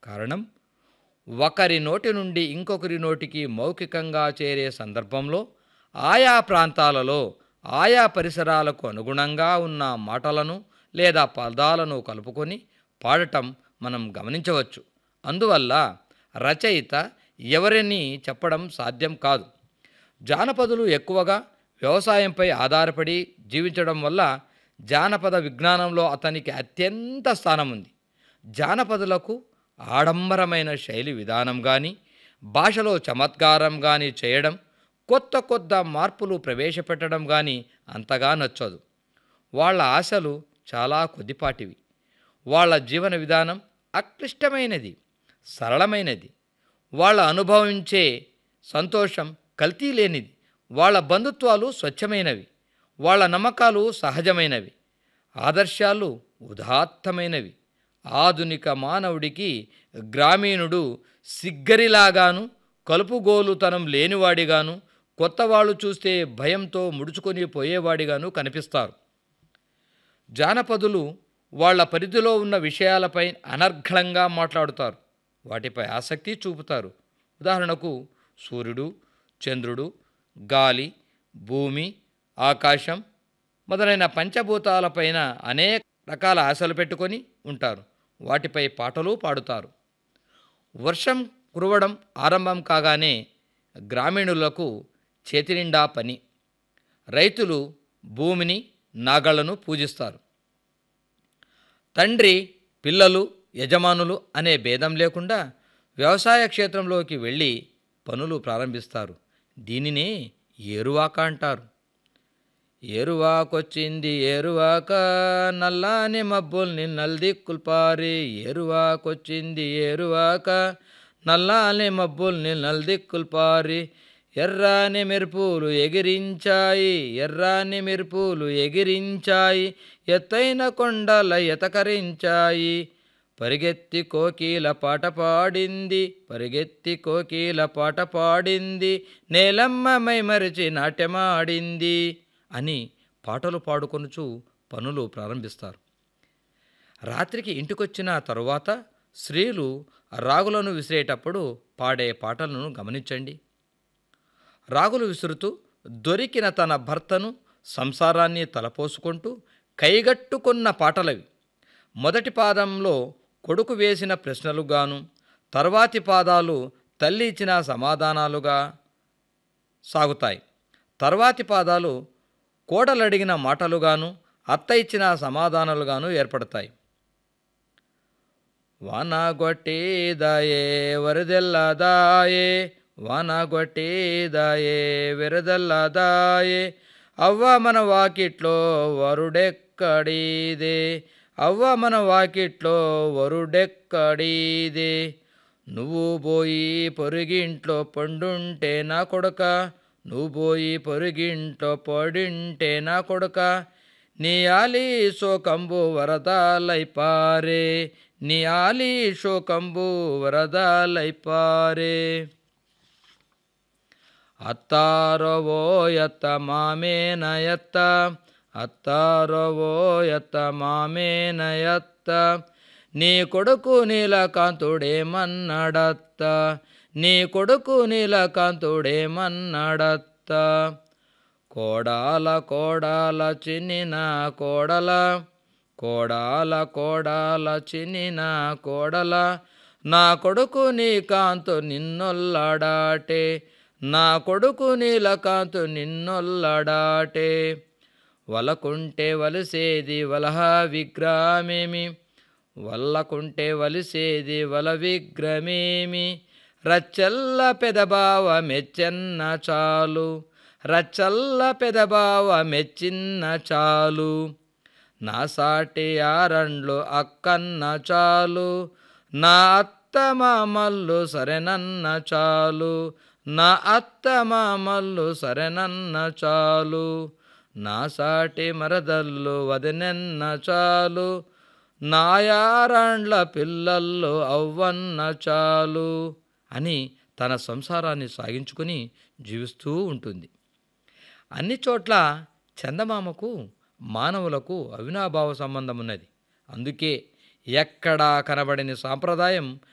కారణం ఒకరి నోటి నుండి ఇంకొకరి నోటికి మౌఖికంగా చేరే సందర్భంలో ఆయా ప్రాంతాలలో ఆయా పరిసరాలకు అనుగుణంగా ఉన్న మాటలను లేదా పదాలను కలుపుకొని పాడటం మనం గమనించవచ్చు అందువల్ల రచయిత ఎవరిని చెప్పడం సాధ్యం కాదు జానపదులు ఎక్కువగా వ్యవసాయంపై ఆధారపడి జీవించడం వల్ల జానపద విజ్ఞానంలో అతనికి అత్యంత స్థానం ఉంది జానపదులకు ఆడంబరమైన శైలి విధానం కానీ భాషలో చమత్కారం కానీ చేయడం కొత్త కొత్త మార్పులు ప్రవేశపెట్టడం కానీ అంతగా నచ్చదు వాళ్ళ ఆశలు చాలా కొద్దిపాటివి వాళ్ళ జీవన విధానం అక్లిష్టమైనది సరళమైనది వాళ్ళ అనుభవించే సంతోషం కల్తీ లేనిది వాళ్ళ బంధుత్వాలు స్వచ్ఛమైనవి వాళ్ళ నమ్మకాలు సహజమైనవి ఆదర్శాలు ఉదాత్తమైనవి ఆధునిక మానవుడికి గ్రామీణుడు సిగ్గరిలాగాను కలుపుగోలుతనం లేనివాడిగాను కొత్త వాళ్ళు చూస్తే భయంతో ముడుచుకొని పోయేవాడిగాను కనిపిస్తారు జానపదులు వాళ్ళ పరిధిలో ఉన్న విషయాలపై అనర్ఘళంగా మాట్లాడుతారు వాటిపై ఆసక్తి చూపుతారు ఉదాహరణకు సూర్యుడు చంద్రుడు గాలి భూమి ఆకాశం మొదలైన పంచభూతాలపైన అనేక రకాల ఆశలు పెట్టుకొని ఉంటారు వాటిపై పాటలు పాడుతారు వర్షం కురవడం ఆరంభం కాగానే గ్రామీణులకు చేతినిండా పని రైతులు భూమిని నాగళ్లను పూజిస్తారు తండ్రి పిల్లలు యజమానులు అనే భేదం లేకుండా వ్యవసాయ క్షేత్రంలోకి వెళ్ళి పనులు ప్రారంభిస్తారు దీనినే ఏరువాక అంటారు ఏరువాకొచ్చింది ఏరువాక నల్లాని మబ్బుల్ని నల్దిక్కుల్పారి ఏరువాకొచ్చింది ఏరువాక నల్లాని మబ్బుల్ని నల్దిక్కుల్పారి ఎర్రాని మెరుపులు ఎగిరించాయి ఎర్రాని మెరుపులు ఎగిరించాయి ఎత్తైన కొండల ఎతకరించాయి పరిగెత్తి కోకిల పాట పాడింది పరిగెత్తి కోకిల పాట పాడింది నేలమ్మ మైమరిచి నాట్యమాడింది అని పాటలు పాడుకొనుచు పనులు ప్రారంభిస్తారు రాత్రికి ఇంటికొచ్చిన తరువాత స్త్రీలు రాగులను విసిరేటప్పుడు పాడే పాటలను గమనించండి రాగులు విసురుతూ దొరికిన తన భర్తను సంసారాన్ని తలపోసుకుంటూ కైగట్టుకున్న పాటలవి మొదటి పాదంలో కొడుకు వేసిన ప్రశ్నలుగాను తర్వాతి పాదాలు తల్లి ఇచ్చిన సమాధానాలుగా సాగుతాయి తర్వాతి పాదాలు కోడలడిగిన మాటలుగాను అత్త ఇచ్చిన సమాధానాలుగాను ఏర్పడతాయి వానగొట్టిదాయే వరదెల్లదాయే వానగొట్టిదాయే వెరదెల్లదాయే అవ్వ మన వాకిట్లో వరుడెక్కడిదే అవ్వ మన వాకిట్లో వరుడెక్కడిదే నువ్వు పోయి పొరుగింట్లో పండుంటే నా కొడక నువ్వు పోయి పొరుగింట్లో పడింటే నా కొడక నీ ఆలి శోకంబు వరదాలైపారే నీ ఆలి శోకంబు వరదాలైపారే అత్తారవో ఎత్త మామేన ఎత్త అత్తారవో ఎత్త మామేన ఎత్త నీ కొడుకు నీలకాంతుడేమన్నాడత్త నీ కొడుకు నీలకాంతుడేమన్నాడత్త కోడాల కోడాల చిన్నిన కోడల కోడాల కోడాల చిన్నిన కోడల నా కొడుకు నీ కాంతు నిన్నొల్లడాటే నా కొడుకు నీలకాంతు నిన్నొల్లడాటే వలకుంటే వలసేది వలహ విగ్రహమేమి వల్లకుంటే వలిసేది వల విగ్రహమేమి రచ్చల్ల పెదబావ మెచ్చన్న చాలు రచ్చల్ల పెదబావ మెచ్చిన్న చాలు నా సాటి ఆరండ్లు అక్కన్న చాలు నా అత్త మామల్లు సరెనన్న చాలు నా అత్త మామల్లు సరెనన్న చాలు నా సాటి మరదల్లు వదినెన్న చాలు నాయారాండ్ల పిల్లల్లో అవ్వన్న చాలు అని తన సంసారాన్ని సాగించుకుని జీవిస్తూ ఉంటుంది అన్ని చోట్ల చందమామకు మానవులకు అవినాభావ సంబంధం ఉన్నది అందుకే ఎక్కడా కనబడని సాంప్రదాయం